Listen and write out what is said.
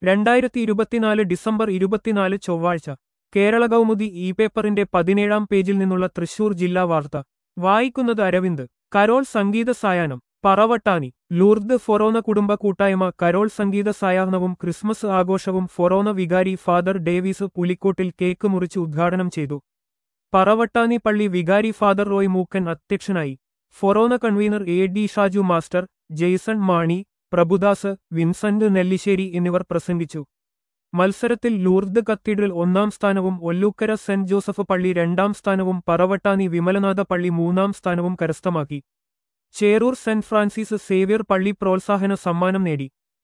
രണ്ടായിരത്തി ഇരുപത്തിനാല് ഡിസംബർ ഇരുപത്തിനാല് ചൊവ്വാഴ്ച കേരള കൗമുദി ഇ പേപ്പറിന്റെ പതിനേഴാം പേജിൽ നിന്നുള്ള തൃശൂർ ജില്ലാ വാർത്ത വായിക്കുന്നത് അരവിന്ദ് കരോൾ സംഗീത സായാഹ്നം പറവട്ടാനി ലൂർദ് ഫൊറോന കുടുംബ കൂട്ടായ്മ കരോൾ സംഗീത സായാഹ്നവും ക്രിസ്മസ് ആഘോഷവും ഫൊറോന വികാരി ഫാദർ ഡേവിസ് പുലിക്കോട്ടിൽ കേക്ക് മുറിച്ച് ഉദ്ഘാടനം ചെയ്തു പറവട്ടാനി പള്ളി വികാരി ഫാദർ റോയ് മൂക്കൻ അധ്യക്ഷനായി forane convener A D Shaju master Jaison Mani Prabhudas Vincent Nellissery എന്നിവർ പ്രസംഗിച്ചു മത്സരത്തിൽ ലൂർദ് കത്തീഡ്രൽ ഒന്നാം സ്ഥാനവും ഒല്ലൂക്കര സെന്റ് ജോസഫ് പള്ളി രണ്ടാം സ്ഥാനവും പറവട്ടാനി വിമലനാഥ പള്ളി മൂന്നാം സ്ഥാനവും കരസ്ഥമാക്കി ചേറൂർ സെന്റ് ഫ്രാൻസിസ് സേവ്യർ പള്ളി പ്രോത്സാഹന സമ്മാനം നേടി